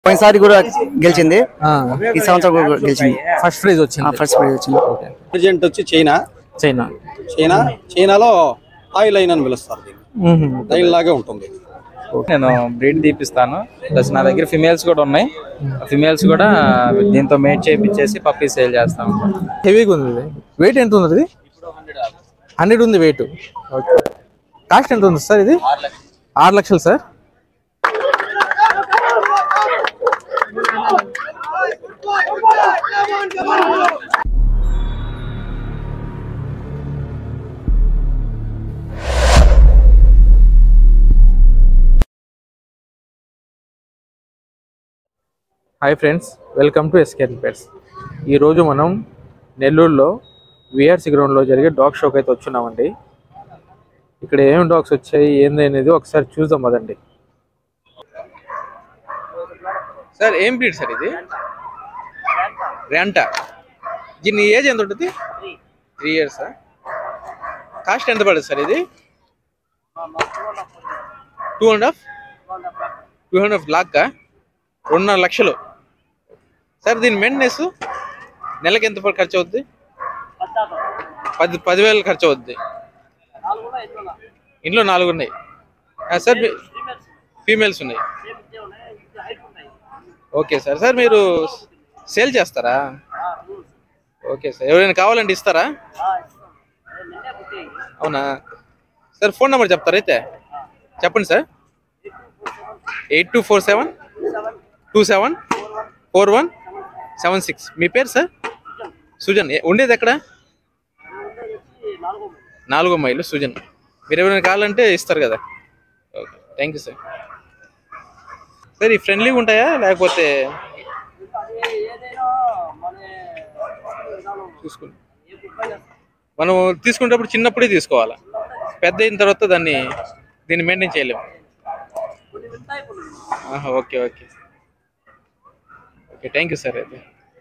పోయినసారి కూడా గెలిచింది ఈ సంవత్సరం కూడా గెలిచింది ఫస్ట్ ప్రైజ్ వచ్చింది ఫస్ట్ ప్రైజ్ వచ్చింది ప్రజెంట్ వచ్చి చైనా చైనా చైనా చైనాలో టాయ్ లైన్ అని పిలుస్తారు దీన్ని లైన్ లాగే ఉంటుంది నేను బ్రీడ్ తీపిస్తాను ప్లస్ నా దగ్గర ఫిమేల్స్ కూడా ఉన్నాయి ఫిమేల్స్ కూడా దీంతో మేట్ చేయించేసి పప్పీ సేల్ చేస్తాం హెవీగా ఉంది ఇది వెయిట్ ఎంత ఉంది ఇది హండ్రెడ్ ఉంది వెయిట్ ఓకే కాస్ట్ ఎంత ఉంది సార్ ఇది ఆరు లక్షలు sir hi friends welcome to ఎస్కేన్ పెట్స్ ఈరోజు మనం నెల్లూరులో విఆర్సి గ్రౌండ్లో జరిగే డాగ్ షోకి అయితే వచ్చున్నామండి ఇక్కడ ఏమేమి డాగ్స్ వచ్చాయి ఏంది అనేది ఒకసారి చూద్దాం అదండి సార్ ఏం బ్రీడ్ సార్ ఇది రెంటా దీని ఏజ్ ఎంత ఉంటుంది త్రీ ఇయర్స్ కాస్ట్ ఎంత పడుతుంది సార్ ఇది two and half two and half లాక్కా రెండున్నర లక్షలు సార్ దీని మెయింటెనెన్స్ నెలకి ఎంత ప- ఖర్చు అవుద్ది పది పదివేలు ఖర్చు అవుద్ది ఇంట్లో నాలుగు ఉన్నాయి ఆ, సార్ మీ- ఫీమేల్స్ ఉన్నాయి ఓకే సార్ సార్ మీరు సేల్ చేస్తారా ఓకే సార్ ఎవరైనా కావాలంటే ఇస్తారా అవునా సార్ ఫోన్ నెంబర్ చెప్తారా అయితే చెప్పండి sir eight two four seven two seven four one seven six మీ పేరు సార్ సుజన్ ఏ- ఉండేది ఎక్కడ నాలుగో మైలు సుజన్ మీరు ఎవరైనా కావాలంటే ఇస్తారు కదా okay thank you sir sir ఈ ఫ్రెండ్లీగా ఉంటాయా లేకపోతే చూసుకోండి మనం తీసుకునేటప్పుడు చిన్నప్పుడే తీసుకోవాలా పెద్ద అయిన తర్వాత దాన్ని దీన్ని మెయింటైన్ చేయలేము ఆహా, okay okay okay thank you sir అయితే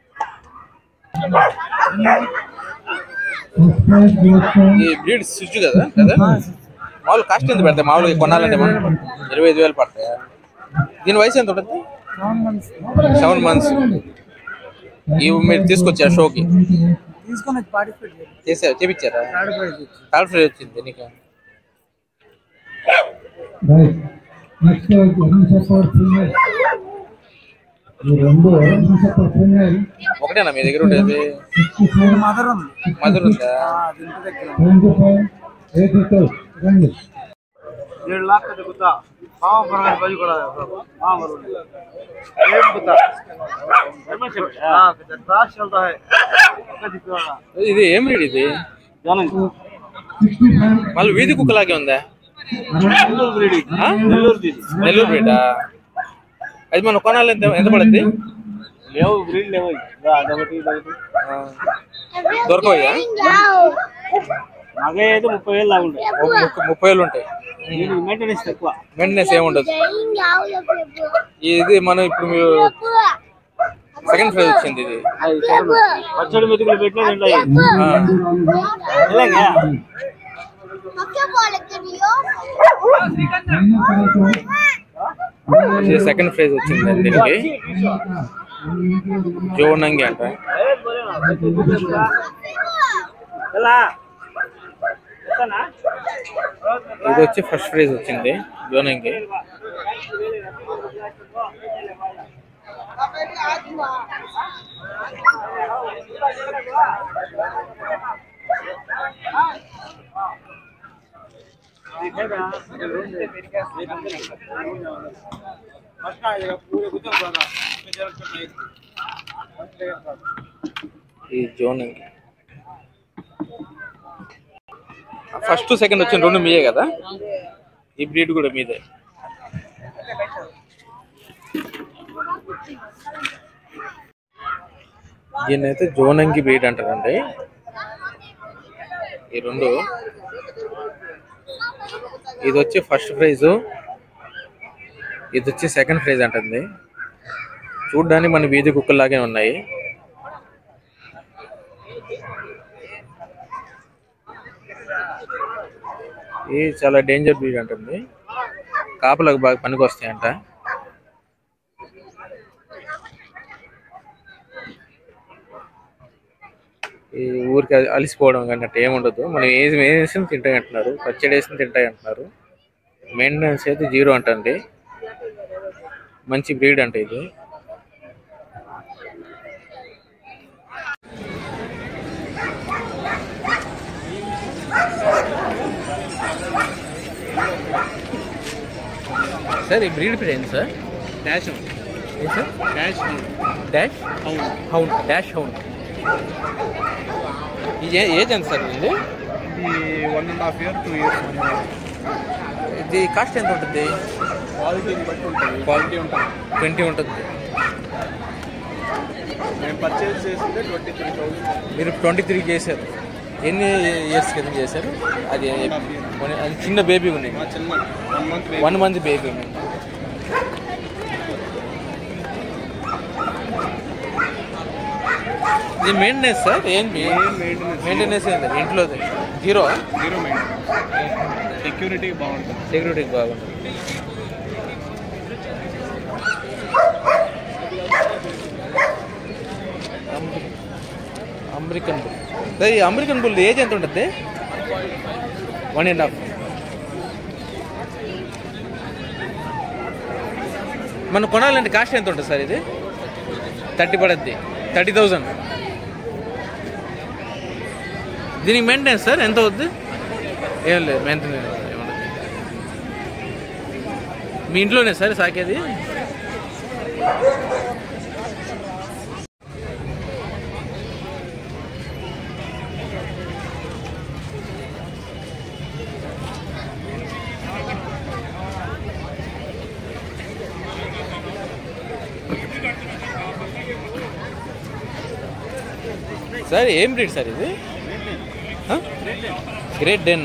ఈ బ్రీడ్ స్విచ్ కదా కదా మామూలు కాస్ట్ ఎంత పెడతాయి మామూలుగా కొనాలంటే మనం ఇరవై ఐదు వేలు పడతాయా దీని వయసు ఎంత ఉంటుంది సెవెన్ మంత్స్ ఇవి మీరు తీసుకొచ్చారా షోకి చేసారు చేపించారా థర్డ్ ఫ్రీ వచ్చింది నీకు నెక్స్ట్ వరుణ్ సపోర్ ఫీమేల్ ఈ రెండు వరుణ్ సపోర్ ఫీమేల్ ఒకటేనా మీ దగ్గర ఉండేది సిక్స్టీ ఫోర్ మధుర ఉందా ట్వంటీ ఫైవ్ ఎయిటీ టూ రండి ఇది ఏం బ్రీడ్ ఇది సిక్స్టీ ఫైవ్ మళ్ళీ వీధి కుక్కలాగే ఉందా ఆ? నెల్లూరు బ్రీడా అది మనం కొనాలి ఎంత ఎంత పడుద్ది లేవు బ్రీడ్ లేవు ఆ. దొరకవయ్యా నగ అయితే ముప్పై వేలు దాకా ఉంటాయి ఓ ముప్పై- ముప్పై వేలు ఉంటాయి దీనికి మెయింటెనెన్స్ తక్కువ మెయింటెనెన్స్ ఏముండదు ఇది మనం ఇప్పుడు మీరు సెకండ్ ప్రైజ్ వచ్చింది ఇది పచ్చడి మెతుకులు పెట్టినా తింటాయి ఆ. ఇది సెకండ్ ప్రైజ్ వచ్చింది దీనికి జోనంగి అంట ఎలా ఇది వచ్చి ఫస్ట్ ప్రైజ్ వచ్చింది జోనంగి ఈ జోనంగి ఫస్ట్ సెకండ్ వచ్చిన రెండు మీయే కదా ఈ బ్రీడ్ కూడా మీదే దీన్ని అయితే జోనంగి బ్రీడ్ అంటారండి ఈ రెండు ఇది వచ్చి ఫస్ట్ ప్రైజ్ ఇది వచ్చి సెకండ్ ప్రైజ్ అంటుంది చూడ్డానికి మన వీధి కుక్కల్లాగే ఉన్నాయి ఇది చాలా డేంజర్ బ్రీడ్ అంటుంది కాపలకు బాగా పనికి వస్తాయంట ఈ ఊరికి అలి- అలిసిపోవడం కానీ అట్లా ఏముండదు మనం ఏది వేసిన తింటాయి అంటున్నారు పచ్చడి వేసిన తింటాయి అంటున్నారు మెయింటెనెన్స్ అయితే జీరో అంటండి మంచి బ్రీడ్ అంట ఇది సార్ ఈ బ్రీడ్ పేరు ఏంటి సార్ డాష్ ఏంటి sir dash dash hound dash hound ఇది ఏ- ఏజ్ ఎంత సార్ ఇది ఇది one and half year two years ఇది కాస్ట్ ఎంత ఉంటుంది క్వాలిటీని బట్టి ఉంటుంది క్వాలిటీ ఉంటుంది ట్వంటీ ఉంటుంది మేము పర్చేజ్ చేసిందే ట్వంటీ త్రీ థౌసండ్ మీరు ట్వంటీ త్రీ చేశారు ఎన్ని ఇయర్స్ క్రితం చేశారు అది అది చిన్న బేబీ ఉన్నాయి మా చిన్న one month one month baby ఉన్నాయి ఇది మెయింటెనెన్స్ సార్ ఏంటి మెయింటెనెన్స్ మెయింటెనెన్స్ ఏంటి ఇంట్లో జీరో జీరో మెయింటెనెన్స్ సెక్యూరిటీ బాగుంటుంది సెక్యూరిటీ బాగుంది అమెరికన్ బుల్ సార్ ఈ అమెరికన్ బుల్ ఏజ్ ఎంత ఉంటుంది వన్ అండ్ హాఫ్ మనం కొనాలంటే కాస్ట్ ఎంత ఉంటుంది సార్ ఇది థర్టీ పడద్ది థర్టీ థౌజండ్ దీనికి మెయింటెనెన్స్ సార్ ఎంత అవుద్ది ఏం లేదు మెయింటెనెన్స్ ఏముండదు మీ ఇంట్లోనే సార్ సాకేది సార్ ఏం బ్రీడ్ సార్ ఇది గ్రేట్ డెన్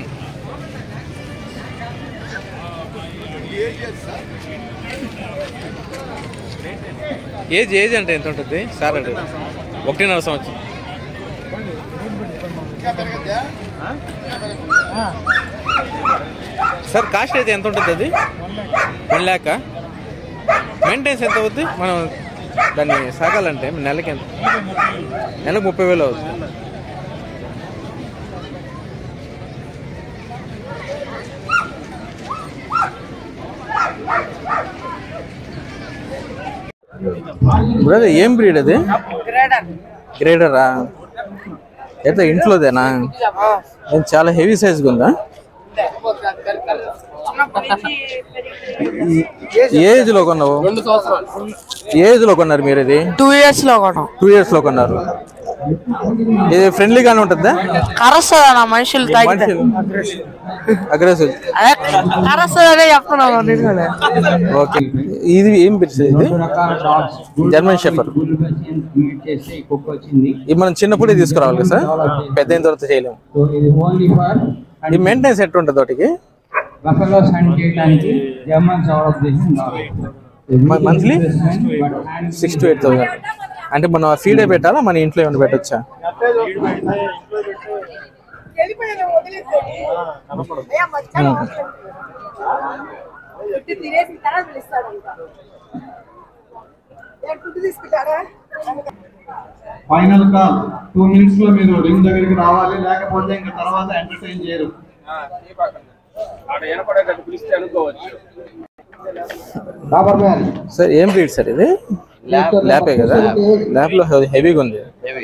ఏజ్ ఏజ్ అంటే ఎంత ఉంటుంది సార్ అంటే ఒకటిన్నర సంవత్సరం సార్ కాస్ట్ అయితే ఎంత ఉంటుంది అది వన్ ల్యాక్ మెయింటెనెన్స్ ఎంత అవుద్ది మనం దాన్ని సాగాలంటే నెలకి ఎంత నెలకు ముప్పై వేలు అవుతుంది బ్రదర్ ఏం బ్రీడ్ అది గ్రేడరా అయితే ఇంట్లోదేనా ఏం చాలా హెవీ సైజ్గా ఉందా ఈ ఏజ్ లో కొన్నావు ఏజ్ లో కొన్నారు మీరు ఇది టూ ఇయర్స్ లో కొన్నాం టూ ఇయర్స్ లో కొన్నారు ఇది ఫ్రెండ్లీగానే ఉంటుందా కరస్తుంది అన్న మనుషులు తాగితే అగ్రెసివ్ అదే కరస్తుంది అనే చెప్తున్నాను నేను కూడా. ఓకే ఇది ఏం పిలిచి ఇది జర్మన్ షెఫర్ చేసి కుక్ వచ్చింది ఇది మనం చిన్నప్పుడే తీసుకురావాలి కదా సార్ పెద్ద అయిన తర్వాత చేయలేము సో ఇది ఓన్లీ ఫర్ ఈ మెయింటెనెన్స్ ఎట్లా ఉంటుంది వాటికి బఫెలో సన్ చేయడానికి జర్మన్ డెవలప్ చేసిన monthly six to eight thousand అంటే మనం ఫీడే పెట్టాలా మన ఇంట్లో ఏమైనా పెట్టొచ్చా ఫైనల్ కాల్ టూ మినిట్స్ లో మీరు రింగ్ దగ్గరికి రావాలి లేకపోతే ఇంకా తర్వాత ఎంటర్టైన్ చేయరు డాబర్ మ్యాన్ సార్ ఏం బ్రీడ్ సార్ ఇది ల్యాపే కదా ల్యాబ్ లో హెవీగా ఉంది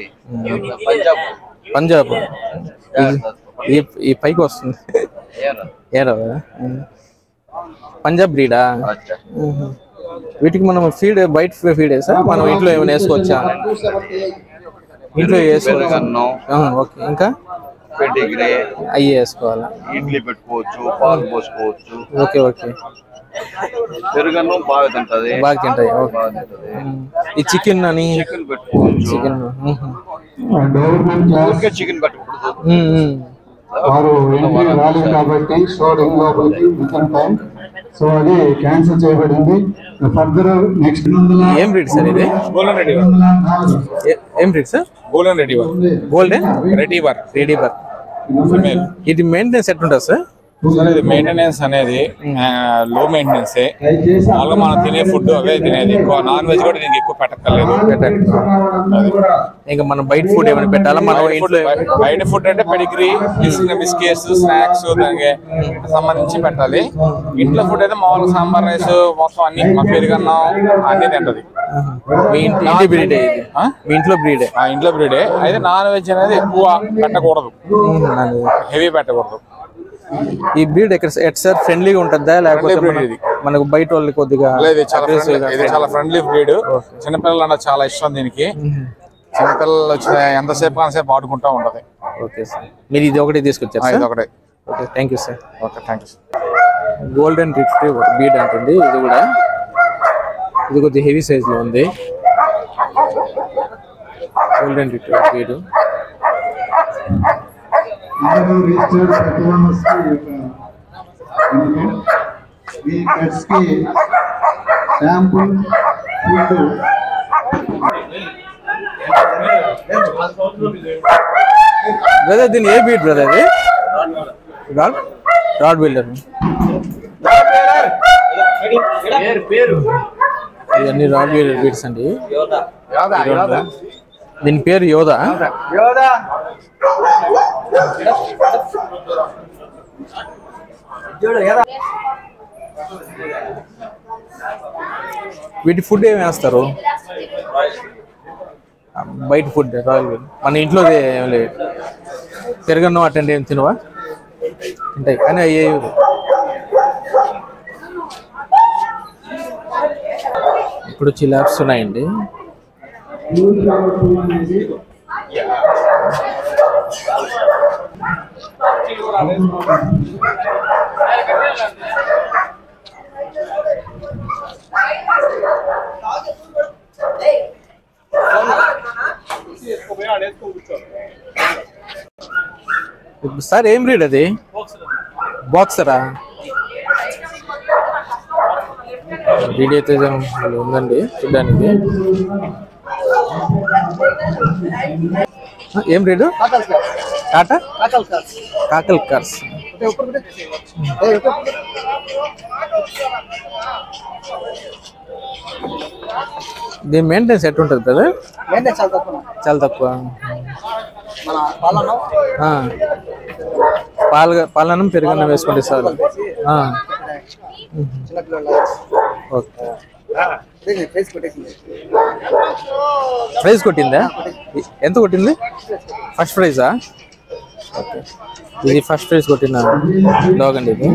పంజాబ్ ఇది- ఈ ఈ పైకి వస్తుంది ఏరా పంజాబ్ బ్రీడా వీటికి మనం ఫీడ్ బయట ఫీడ్ సార్ మనం ఇంట్లో ఏమైనా వేసుకోవచ్చా ఇంట్లో వేసుకోవచ్చు ఆ, ఓకే ఇంకా పెడిగ్రే అయ్యి వేసుకోవాలా ఇడ్లీ పెట్టుకోవచ్చు పాలు పోసుకోవచ్చు ఓకే ఓకే పెరుగన్నం బాగా తింటది బాగా తింటాయి ఓకే బాగా తింటది ఈ చికెన్ అని చికెన్ పెట్టుకోవచ్చు చికెన్ గవర్నమెంట్ ఊరికే చికెన్ పెట్టకూడదు వారు ఎంట్రీ రాలేదు కాబట్టి సో రింగ్ లోపలికి విత్ టైం సో అది క్యాన్సిల్ చేయబడింది ఫర్దర్ నెక్స్ట్ ఏం బ్రీడ్ సార్ ఇది ఏ- ఏం breed sir golden retriever golden retriever retriever ఇది మెయింటెనెన్స్ ఎట్లుంటుంది సార్ సార్ ఇది మెయింటెనెన్స్ అనేది లో మెయింటెనెన్స్ మామూలుగా మనం తినే ఫుడ్ అవే తినేది ఎక్కువ నాన్ వెజ్ కూడా దీనికి ఎక్కువ పెట్టక్కర్లేదు ఇంకా మనం బయట ఫుడ్ ఏమైనా పెట్టాలా మనం బయట ఇంట్లో food- బయట ఫుడ్ అంటే పెడిగ్రీ తీసుకున్న బిస్కెట్స్ స్నాక్స్ దానికి సంబంధించి పెట్టాలి ఇంట్లో ఫుడ్ అయితే మామూలుగా సాంబార్ రైస్ మొత్తం అన్ని మా పెరుగన్నం అన్ని తింటది మీ ఇంటి ఇంటి బ్రీడే ఇది ఆ? మీ ఇంట్లో బ్రీడే ఆ ఇంట్లో బ్రీడే అయితే నాన్ వెజ్ అనేది ఎక్కువ పెట్టకూడదు హెవీ పెట్టకూడదు ఈ బ్రీడ్ ఎక్కడ ఎట్ సార్ ఫ్రెండ్లీగా ఉంటుందా లేకపోతే Friendly breed మన- ఇది. మనకు బయట వాళ్ళకి కొద్దిగా లేదు ఇది చాలా aggressive friendly- గా ఇది చాలా ఫ్రెండ్లీ బ్రీడ్ చిన్నపిల్లలు అంటే చాలా ఇష్టం దీనికి చిన్నపిల్లలు వచ్చిన ఎంతసేపు కానసేపు ఆడుకుంటా ఉంటది ఓకే సార్ మీరు ఇది ఒకటి తీసుకొచ్చారు ఆ, ఇది సార్ ఒకటే okay thank you sir okay thank you golden retriever breed అంటుంది ఇది కూడా ఇది కొద్దిగా హెవీ సైజ్ లో ఉంది గోల్డెన్ రిట్రీవర్ బీడ్ అందరూ రిజిస్టర్డ్ ప్రతి ఓనర్స్కి ఈ పెట్స్కి షాంపూ ఫుడ్ బ్రదర్ దీని ఏ బీడ్ బ్రదర్ ఇది రాడ్ రాడ్ బిల్డర్ ఇవన్నీ రాడ్ బిల్డర్ బీడ్స్ అండి ఈ రెండు. దీని పేరు యోధా వీటి ఫుడ్ ఏమి వేస్తారు బయట ఫుడ్ రాయల్ ఫుడ్ మన ఇంట్లో ఏం లేదు పెరగన్నం అటెండ్ ఏం తినవా తింటాయి కానీ అయ్యే ఇప్పుడు వచ్చి ల్యాబ్స్ ఉన్నాయండి ఇప్పుడు సార్ ఏం రీడ్ అది బాక్సరా రీడ్ అయితే ఇది ఉందండి చూడడానికి ఆ, ఏం రీడు టాటా కాకల్ కార్స్ దీని మెయింటెనెన్స్ ఎట్టుంటుంది కదా చాలా తక్కువ ఆ. పాల పాలనం పెరుగన్నం వేసుకుంటే సార్ ఓకే ప్రైజ్ కొట్టిందా ఎ- ఎంత కొట్టింది ఫస్ట్ ప్రైజా ఓకే ఇది ఫస్ట్ ప్రైజ్ కొట్టిన డాగ్ అండి ఇది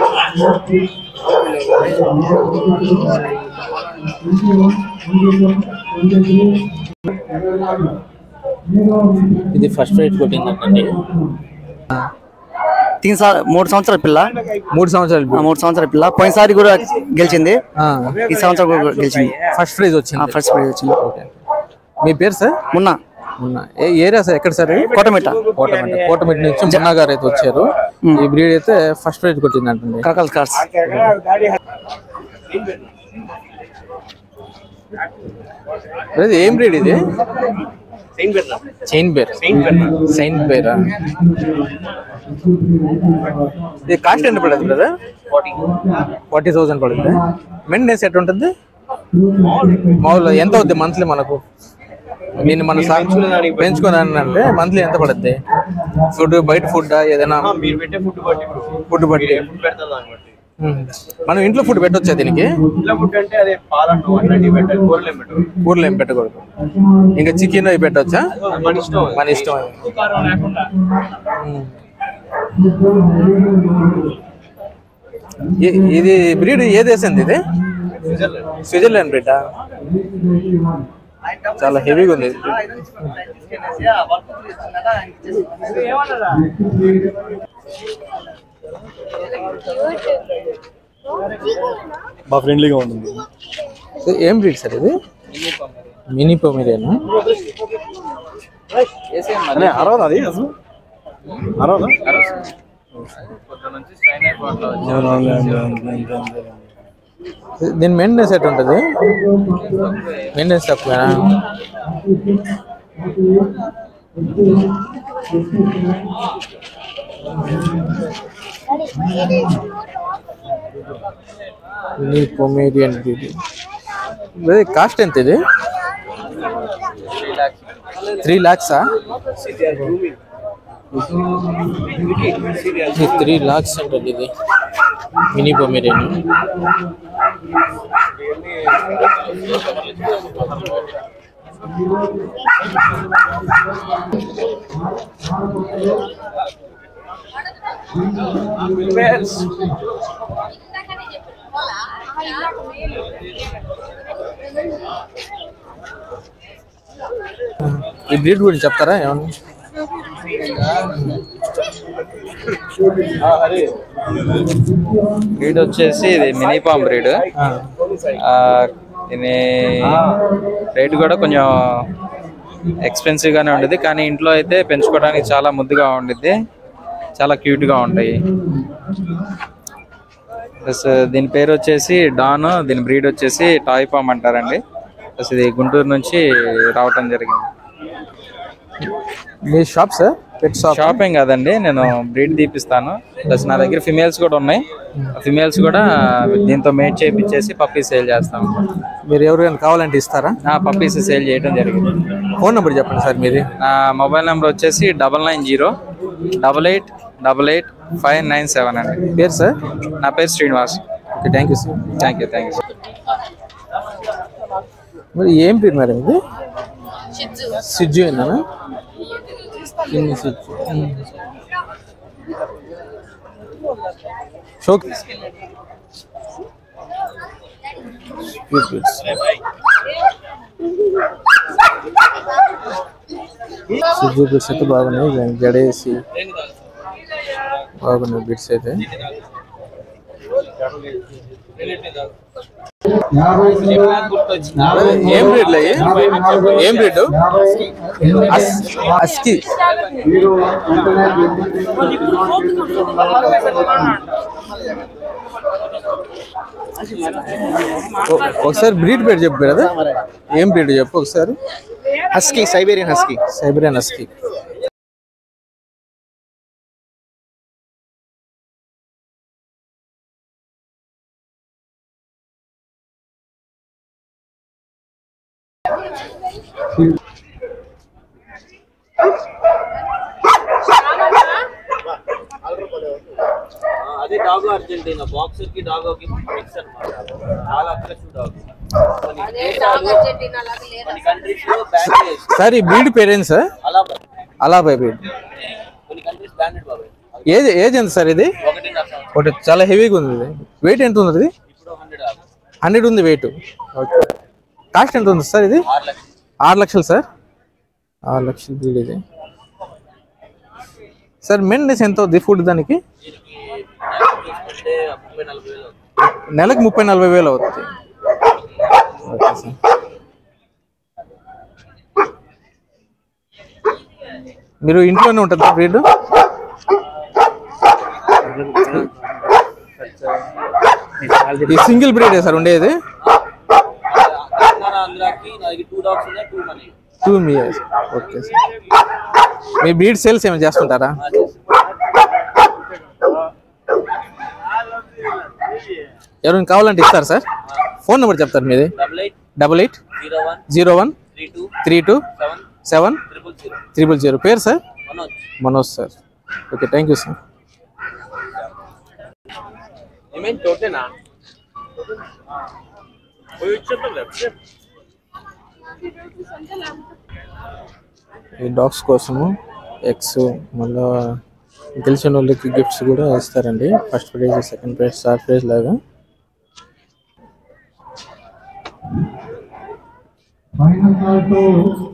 ఇది ఫస్ట్ ప్రైజ్ కొట్టిందండి తీన్ సార్ మూడు సంవత్సరాల పిల్ల మూడు సంవత్సరాలు ఆ, మూడు సంవత్సరాల పిల్ల పోయినసారి కూడా గెలిచింది ఈ సంవత్సరం కూడా గెలిచింది ఫస్ట్ ప్రైజ్ వచ్చింది ఫస్ట్ ప్రైజ్ వచ్చింది ఓకే మీ పేరు సార్ మొన్న మొన్న ఏ ఏరియా సార్ ఎక్కడ సార్ కోటమిట్ట కోటమిట్ట కోటమిట్ట నుంచి మున్నా గారు అయితే వచ్చారు ఈ బ్రీడ్ అయితే ఫస్ట్ ప్రైజ్ కొట్టింది అంటుంది కాకల్ కార్స్ ఇది ఏం బ్రీడ్ ఇది చైన్ బేర్ చైన్ బేరా ఇది కాస్ట్ ఎంత పడుతుంది బ్రదర్ ఫార్టీ థౌసండ్ పడుతుంది మెయింటెనెన్స్ ఎట్లా ఉంటుంది మామూలు ఎంత అవుద్ది మంత్లీ మనకు దీన్ని మనం పెంచుకోదాన్ని అంటే మంత్లీ ఎంత పడుద్ది ఫుడ్ బయట ఫుడ్ ఏదైనా మీరు పెట్టే ఫుడ్ బట్టి ఫుడ్ బట్టి ఫుడ్ పెడతాం దాన్ని బట్టి ఉమ్. మనం ఇంట్లో ఫుడ్ పెట్టొచ్చా దీనికి ఇంట్లో ఫుడ్ అంటే అదే పాలన్నం అట్లాంటివి పెట్టాలి కూరలు ఏం పెట్టాలి ఊర్లో ఏం పెట్టకూడదు ఇంకా చికెన్ అవి పెట్టొచ్చా మన ఇష్టం మన ఇష్టం అది. ఉప్పు కారం లేకుండా ఉమ్. ఇ- ఇది బ్రీడ్ ఏ దేశం ఇది స్విట్జర్లాండ్ బ్రీడా చాలా హెవీగా ఉంది బాగా ఫ్రెండ్లీగా ఉంటుంది ఇది ఏం బ్రీడ్ సార్ ఇది మినీ పొమిరేనా అనే అరవదా అది అసలు అరవదా దీని మెయింటెనెన్స్ ఎట్లా ఉంటుంది మెయింటెనెన్స్ తక్కువేనా మినీ పొమేరియన్ బ్రీడ్ ఇది కాస్ట్ ఎంత ఇది త్రీ ల్యాక్సా త్రీ లాక్స్ ఉంటుంది ఇది మినీ పొమేరియన్ ఈ బ్రీడ్ గురించి చెప్తారా ఏమన్నా బ్రీడ్ వచ్చేసి ఇది మినీ పామ్ బ్రీడ్ దీని రేట్ కూడా కొంచెం ఎక్స్పెన్సివ్ గానే ఉండేది కానీ ఇంట్లో అయితే పెంచుకోవడానికి చాలా ముద్దుగా ఉండిద్ది చాలా క్యూట్ గా ఉంటాయి ప్లస్ దీని పేరు వచ్చేసి డాన్ దీని బ్రీడ్ వచ్చేసి టాయ్ పామ్ అంటారండి ప్లస్ ఇది గుంటూరు నుంచి రావటం జరిగింది మీ shop sir pet shop shopping కాదండి నేను బ్రీడ్ తీపిస్తాను ప్లస్ నా దగ్గర ఫిమేల్స్ కూడా ఉన్నాయి ఫిమేల్స్ కూడా దీంతో మేట్ చేయించేసి పప్పీస్ సేల్ చేస్తాం మీరు ఎవరికైనా కావాలంటే ఇస్తారా ఆ పప్పీస్ సేల్ చేయడం జరిగింది ఫోన్ నెంబర్ చెప్పండి సార్ మీది నా మొబైల్ నెంబర్ వచ్చేసి double nine zero double eight double eight five nine seven అండి పేరు సార్ నా పేరు Srinivas okay thank you sir thank you thank you మరి ఏం పేరు మేడం ఇది సిజ్జు ఏనా ఇన్ని సిజ్జు షోక్ సిజ్జు బిట్స్ అయితే బాగున్నాయి దానికి జడేసి బాగున్నాయి బిట్స్ అయితే ఏం బ్రీడ్ ఏం బ్రీడ్ అస్కి మీరు వెంటనే ఓ- ఒకసారి బ్రీడ్ పేరు చెప్పు కదా ఏం బ్రీడ్ చెప్పు ఒకసారి husky Siberian husky Siberian husky అదే డాగ్ అర్జెంటీనా బాక్సర్ కి డాగ్ కి మిక్స్ అన్నమాట చాలా అగ్రెసివ్ డాగ్ కొన్ని కంట్రీస్ లో బ్యాన్ చేసి సార్ ఈ బ్రీడ్ పేరేంటి సార్ అలా అలాబాయ్ బ్రీడ్ కొన్ని కంట్రీస్ బ్యాన్ బాబాయ్ ఏజ్ ఏజ్ ఎంత సార్ ఇది ఒకటిన్నర సంవత్సరం ఒకటి చాలా హెవీగా ఉంది ఇది వెయిట్ ఎంత ఉంది ఇది ఇప్పుడు హండ్రెడ్ హండ్రెడ్ ఉంది వెయిట్ ఓకే కాస్ట్ ఎంత ఉంది సార్ ఇది ఆరు లక్షలు ఆరు లక్షలు సార్ ఆరు లక్షలు బ్రీడ్ ఇది సార్ మెయింటెనెన్స్ ఎంత అవుద్ది ఫుడ్ దానికి చూసుకుంటే ముప్పై నలభై వేలు అవుతుంది. నెలకు ముప్పై నలభై వేలు అవుతుంది ఓకే సార్ మీరు ఇంట్లోనే ఉంటుందా బ్రీడ్ ఈ సింగిల్ బ్రీడే సార్ ఉండేది తెలంగాణ ఆంధ్రాకి నా దగ్గర టూ డాగ్స్ ఉన్నాయి two money two years okay sir మీ బ్రీడ్ సేల్స్ ఏమైనా చేస్తుంటారా ఎవరైనా కావాలంటే ఇస్తారు సార్ ఫోన్ నెంబర్ చెప్తారు మీది double eight double eight zero one zero one three two three two seven seven triple zero triple zero పేరు sir Manoj Manoj sir okay thank you sir ఏమేం తోటేనా పోయి వచ్చేద్దాం ఈ డాగ్స్ కోసము ఎగ్స్ మళ్ళా గెలిచిన వాళ్ళకి గిఫ్ట్స్ కూడా ఇస్తారండి first prize second prize third prize లాగా ఫైనల్ కాల్ టు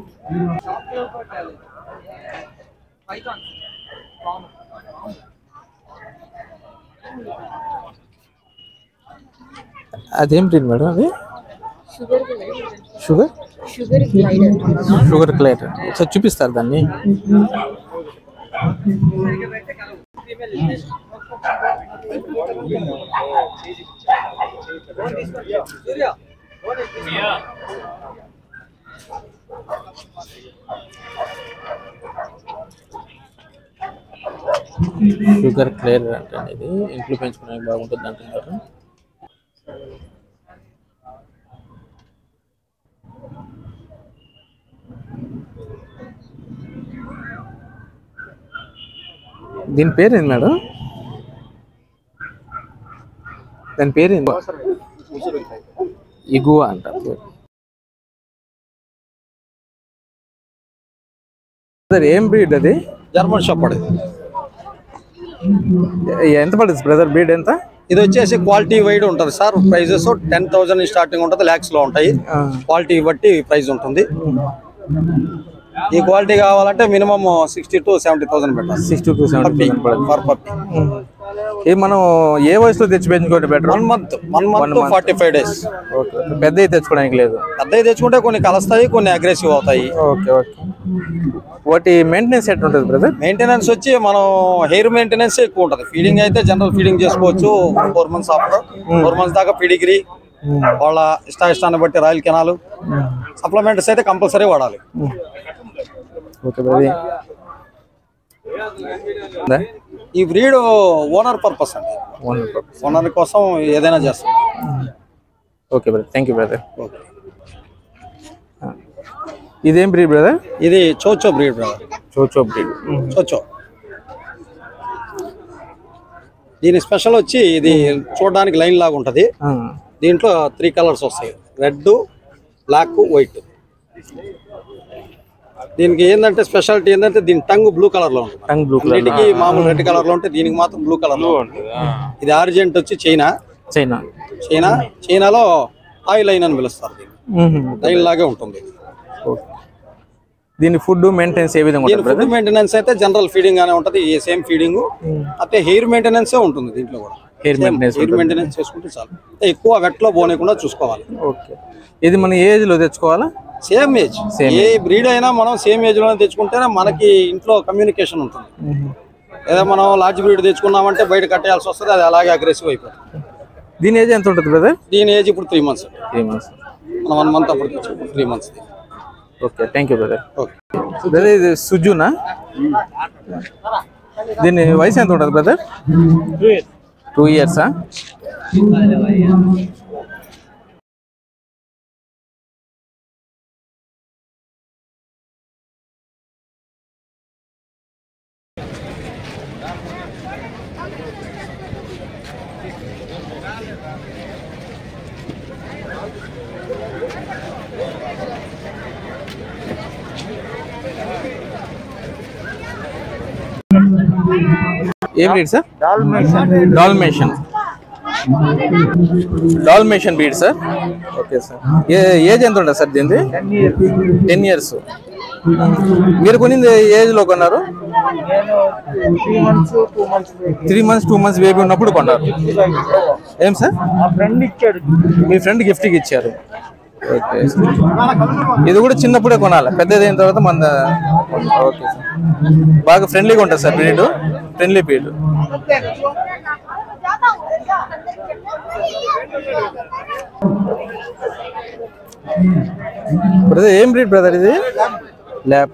అదేం బ్రీడ్ మేడం అది షుగర్ షుగర్ గ్లైడర్ షుగర్ క్లైట్ ఒకసారి చూపిస్తారు దాన్ని షుగర్ క్లియర్ అంటే ఇది ఇంట్లో పెంచుకోవడానికి బాగుంటుంది అంటున్నారు దీని పేరు ఏంది మేడం దాని పేరు ఏంది ఇగువ అంట పేరు. బ్రదర్ ఏం బ్రీడ్ అది జర్మన్ షెపర్డ్ ఎంత పడుతుంది బ్రదర్ బ్రీడ్ ఎంత ఇది వచ్చేసి క్వాలిటీ వైడ్ ఉంటుంది sir prices ten thousand starting ఉంటుంది ల్యాక్స్ లో ఉంటాయి క్వాలిటీ బట్టి ప్రైస్ ఉంటుంది ఈ క్వాలిటీ కావాలంటే minimum sixty to seventy thousand పెట్టాలి sixty to seventy per puppy ఇది మనం ఏ వయసులో తెచ్చి పెంచుకోవడం better one month one month forty five days okay పెద్దవి తెచ్చుకోవడానికి లేదు పెద్దవి తెచ్చుకుంటే కొన్ని కలుస్తాయి కొన్ని అగ్రెసివ్ అవుతాయి ఓకే ఓకే వాటి మెయింటెనెన్స్ ఎట్లా ఉంటుంది బ్రదర్ మెయింటెనెన్స్ వచ్చి మనం హెయిర్ మెయింటెనెన్స్ ఎక్కువ ఉంటుంది ఫీడింగ్ అయితే జనరల్ ఫీడింగ్ చేసుకోవచ్చు four months after four months దాకా పిడిగ్రీ వాళ్ళ ఇష్ట ఇష్టాన్ని బట్టి రాయల్ కెనాలు సప్లిమెంట్స్ అయితే కంపల్సరీ వాడాలి ఓకే బ్రదర్ ఈ బ్రీడ్ ఓనర్ పర్పస్ అండి ఓనర్ కోసం ఏదైనా చేస్తాం okay brother thank you brother ఇదేం బ్రీడ్ బ్రదర్ ఇది chow chow breed brother chow chow breed chow chow దీని స్పెషల్ వచ్చి ఇది చూడడానికి లైన్ లాగా ఉంటది దీంట్లో త్రీ కలర్స్ వస్తాయి రెడ్ బ్లాక్ వైట్ దీనికి ఏంటంటే స్పెషాలిటీ ఏంటంటే దీని టంగ్ బ్లూ కలర్ లో ఉంటుంది టంగ్ బ్లూ కలర్ అన్నిటికీ మామూలు రెడ్ కలర్ లో ఉంటే దీనికి మాత్రం బ్లూ కలర్ లో ఉంటుంది ఇది ఆరిజెంట్ వచ్చి చైనా చైనా చైనా చైనాలో ఆయిల్ లైన్ అని పిలుస్తారు దీన్ని లైన్ లాగే ఉంటుంది దీని ఫుడ్ మెయింటెనెన్స్ ఏ విధంగా దీని ఉంటుంది ఫుడ్ మెయింటెనెన్స్ అయితే జనరల్ ఫీడింగ్ గానే ఉంటది ఈ సేమ్ ఫీడింగ్ అయితే హెయిర్ మెయింటెనెన్స్ ఉంటుంది దీంట్లో కూడా Hair maintenance హెయిర్ ఉంటుంది. మెయింటెనెన్స్ చేసుకుంటే చాలు ఎక్కువ వెట్లో పోనీయకుండా చూసుకోవాలి ఓకే ఇది మన ఏజ్ లో తెచ్చుకోవాలా సేమ్ ఏజ్ Same ఏ బ్రీడ్ అయినా మనం సేమ్ ఏజ్ లోనే తెచ్చుకుంటేనే మనకి ఇంట్లో కమ్యూనికేషన్ ఉంటుంది ఏదో మనం లార్జ్ బ్రీడ్ తెచ్చుకున్నామంటే బయట కట్టేయాల్సి వస్తుంది అది అలాగే అగ్రెసివ్ అయిపోతుంది దీని ఏజ్ ఎంత ఉంటుంది బ్రదర్ దీని ఏజ్ ఇప్పుడు త్రీ మంత్స్ త్రీ మంత్స్ మనం వన్ మంత్ అప్పుడు తెచ్చుకుంటాం three months okay thank you brother okay brother ఇది సుజునా దీని వయసు ఎంత ఉంటుంది బ్రదర్ టూ ఇయర్సా ఏం breed sir Dalmatian Dalmatian breed sir okay sir ఏ ఏజ్ ఎంత ఉంటుంది సార్ దీనిది టెన్ ఇయర్స్ మీరు కొనింది ఏజ్ లో కొన్నారు three months two months baby ఉన్నప్పుడు కొన్నారు ఏం సార్ ఫ్రెండ్ ఇచ్చాడు మీ ఫ్రెండ్ గిఫ్ట్కి ఇచ్చారు ఓకే ఇది కూడా చిన్నప్పుడే కొనాలి పెద్దది అయిన తర్వాత మన ఓకే సార్ బాగా ఫ్రెండ్లీగా ఉంటుంది sir breed friendly breed brother ఏం బ్రీడ్ బ్రదర్ ఇది ల్యాబ్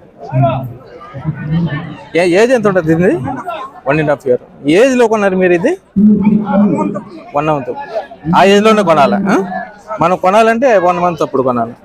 ఏ ఏజ్ ఎంత ఉంటుంది ఇది one and half year age లో కొన్నారు మీరు ఇది వన్ మంత్ ఆ ఏజ్ లోనే కొనాలి ఆ? మనం కొనాలంటే వన్ మంత్ అప్పుడు కొనాలి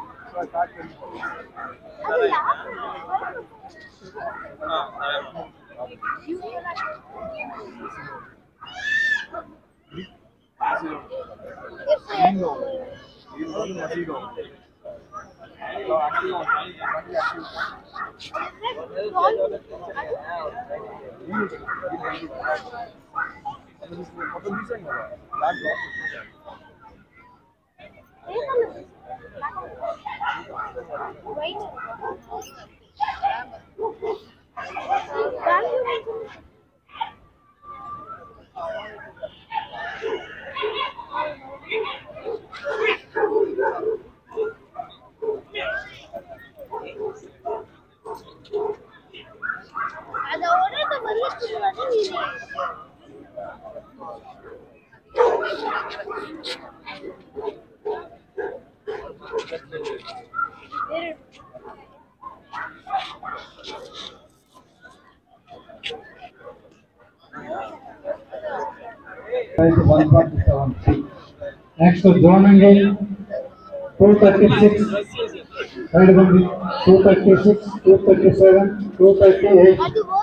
ఆ Next, John Engel, two thirty-six. Right, Bambi, two thirty-six, two thirty-seven, two thirty-eight.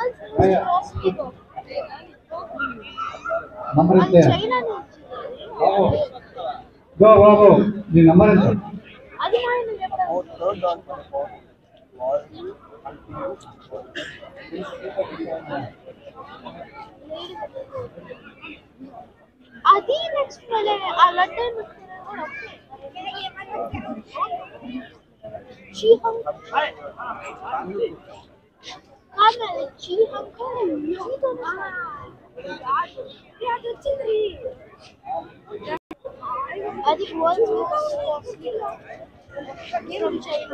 Number is there. బాబు, గో బాబు నీ నంబర్ ఎంత అది నెక్స్ట్ మళ్ళీ ఆ లడ్డు చీహం కాదు చీహం అది వచ్చింది అది వరల్డ్ ఫ్రమ్ చైనా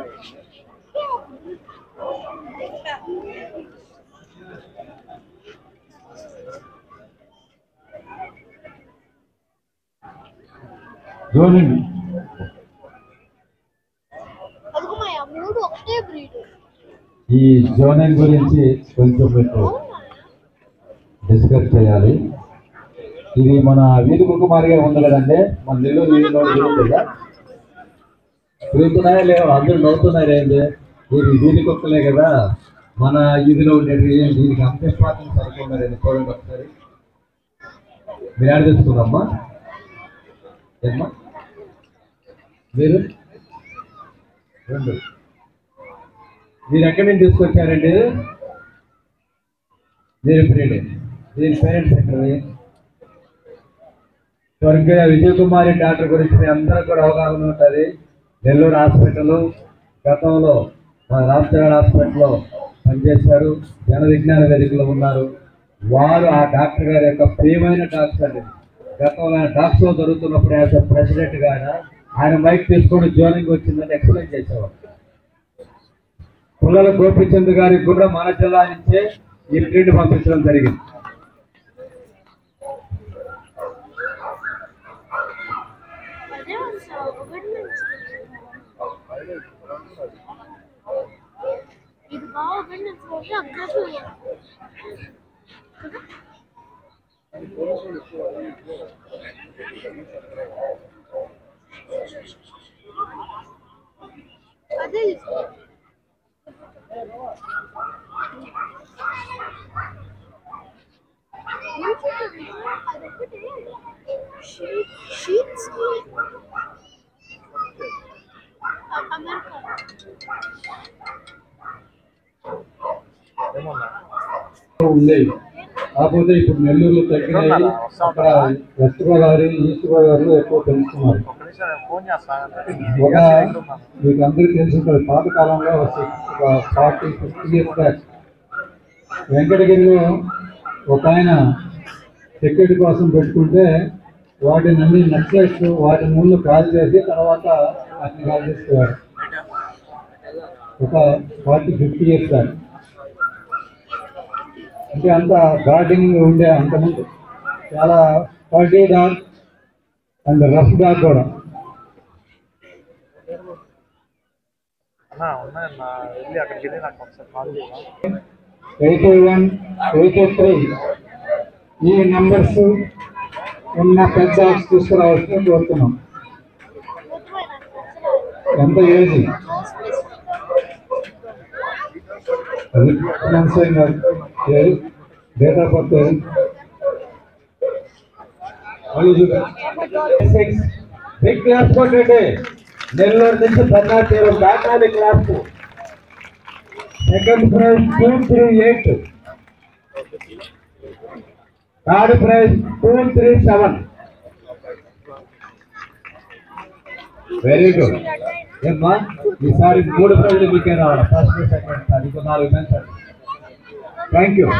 జోనింగ్ అదిగో మా మూడు ఒకటే బ్రీడ్ ఈ జోనింగ్ గురించి కొంచెం మీకు డిస్కస్ చేయాలి ఇది మన వీధి కుమారిగా ఉంది కదండి మన నెల్లూరు వీధిలో తిరుగుతుందా తిరుగుతున్నాయా లేవు అందరూ నవ్వుతున్నారు ఏంటి ఇది వీధి కుక్కలే కదా మన వీధిలో ఉండేది ఏం దీనికి అంత ఇంపార్టెన్స్ అనుకున్నారండి చూడండి ఒకసారి మీరు యాడ్ చేసుకున్నామ్మా ఏమ్మా మీరు రెండు మీరు ఎక్కడి నుంచి తీసుకొచ్చారండి మీరు ఫ్రెండ్ దీని పేరెంట్స్ ఎక్కడవి స్వర్గీయ విజయ్ కుమారి డాక్టర్ గురించి మీ అందరికీ కూడా అవగాహన ఉంటుంది నెల్లూరు హాస్పిటల్ గతంలో మన రామచరణ్ హాస్పిటల్లో పనిచేశారు జన విజ్ఞాన వేదికలో ఉన్నారు వారు ఆ డాక్టర్ గారి యొక్క ప్రియమైన డాక్టర్ అండి గతంలో ఆయన డాక్టర్ జరుగుతున్నప్పుడు యాజ్ ప్రెసిడెంట్ గా ఆయన ఆయన మైక్ తీసుకొని జోనింగ్ వచ్చిందని ఎక్స్ప్లెయిన్ చేసేవారు పుల్లల గోపిచంద్ గారికి కూడా మన జిల్లా నుంచే ఈ ట్రీట్ పంపించడం జరిగింది అదే ఒకటి నుంచి ఇది బాగా ఒకటి నుంచి ఒకటి అగ్రసం అదే తీసుకో. అదొకటి షీట్ షీట్స్ అమెరికా ఉండేవి కాకపోతే ఇప్పుడు నెల్లూరులో తగ్గినాయి అక్కడ వెస్ట్ గోదావరి ఈస్ట్ గోదావరిలో ఎక్కువ పెంచుతున్నారు ఒక మీకు అందరికీ తెలిసి ఉంటుంది పాతకాలంలో ఒక ఫార్టీ ఫిఫ్టీ ఇయర్స్ బ్యాక్ వెంకటగిరిలో ఒక ఆయన సెక్యూరిటీ కోసం పెట్టుకుంటే వాటిని అన్ని నక్సలైట్స్ వాటి ముందు కాల్ చేసి తర్వాత వాటిని కాల్ చేసేవారు ఒక ఫార్టీ ఫిఫ్టీ ఇయర్స్ బ్యాక్ అంటే అంత గార్డెనింగ్ ఉండే అంతకుముందు చాలా quality dog and rough dog కూడా వెళ్ళి అక్కడికి వెళ్ళి నాకు ఒకసారి కాల్ చేయాలి ఎయిటీ వన్ ఎయిటీ త్రీ ఈ నెంబర్స్ ఉన్న పెద్ద డాగ్స్ తీసుకురావాల్సిన కోరుతున్నాం ఎంత ఏజ్ అది financing age date of birth six big class కొట్టండి నెల్లూరు నుంచి పన్నా తీరు దాటాలి class second prize two three eight third prize two three seven very good ఏమ్మా ఈసారి మూడు ప్రైజ్లు మీకే రావాలి ఫస్ట్ సెకండ్ థర్డ్ ఇంకో నాలుగు పెంచండి థ్యాంక్ యూ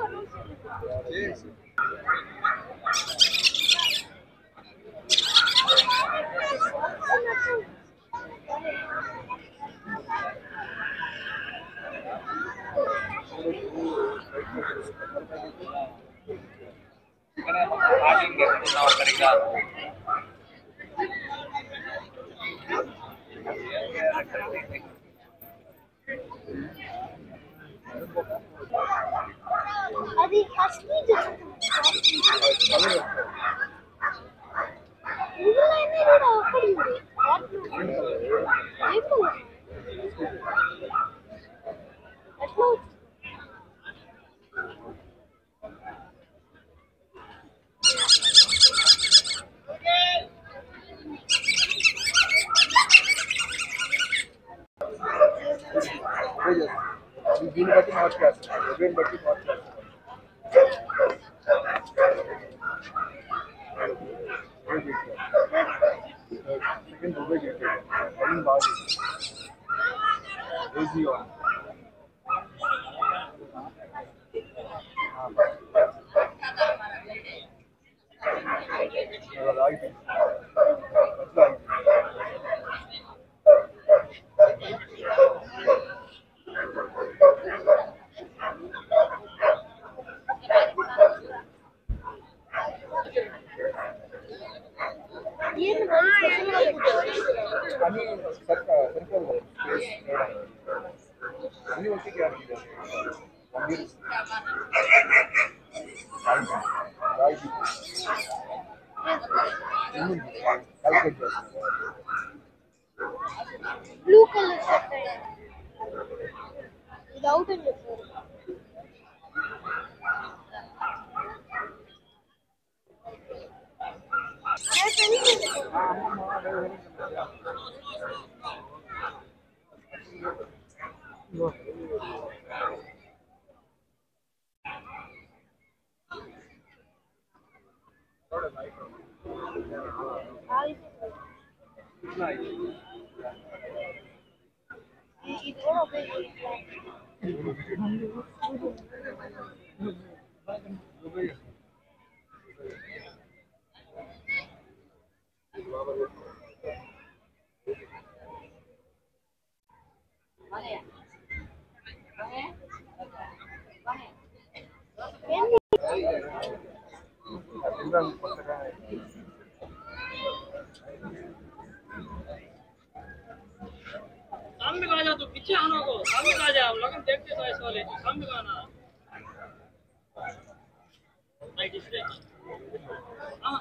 అది ఫస్ట్ నుంచి ఇవ్వలేని కూడా ఒక్కడి ఎట్లా దీన్ని బట్టి మార్చుకోవచ్చు దీన్ని బట్టి మార్చుకోవచ్చు సెకండ్ దుబాయ్ గెలిచాడు రన్నింగ్ బాగా ఈజీ ఏం స్పెషల్ కానీ సరిపో- సరిపోదు కదా, space వేయడానికి. అన్ని వచ్చి గ్యారెంటీ వన్ ఇయర్ క్యాల్కులేట్ చేస్తాను బ్లూ కలర్ షర్ట్ ఇది అవుట్ అని చెప్పారు ఇది కూడా सामने आ जाओ तो पीछे आना को सामने आ जाओ लगन देखते तो ऐसे वाले सामने का आना राइट इस हां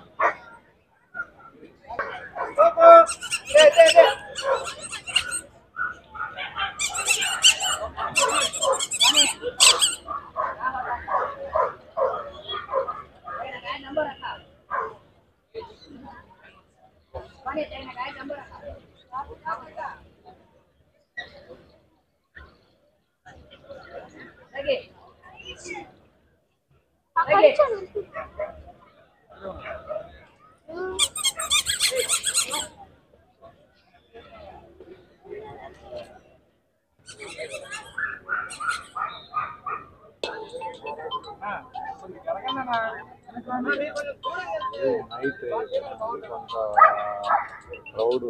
నైట్ కొంత క్రౌడ్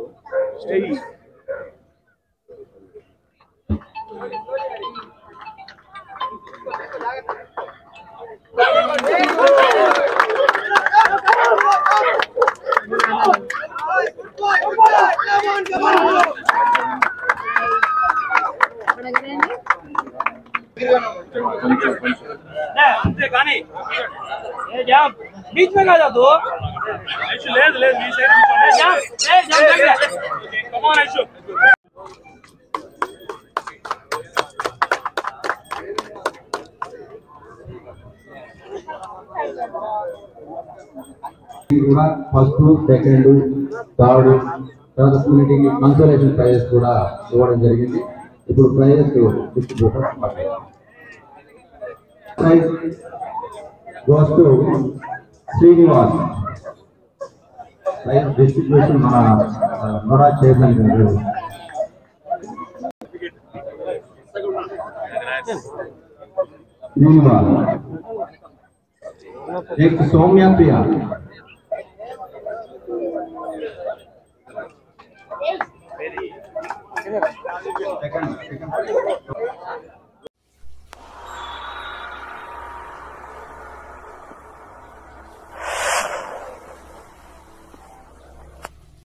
अंते गाने ए जा बीच में आ जा तू ऐशु ले ले बीच से जा ए जा जा कम ऑन ऐशु కూడా ఫస్ట్ సెకండ్ థర్డ్ తర్వాత మీటింగ్ కన్సోలేషన్ ప్రైజెస్ కూడా ఇవ్వడం జరిగింది ఇప్పుడు prizes distributor prize goes to Srinivas prize distribution మన ఆ, నోడా చైర్మన్ గారు శ్రీనివాస్ నెక్స్ట్ సౌమ్య ప్రియ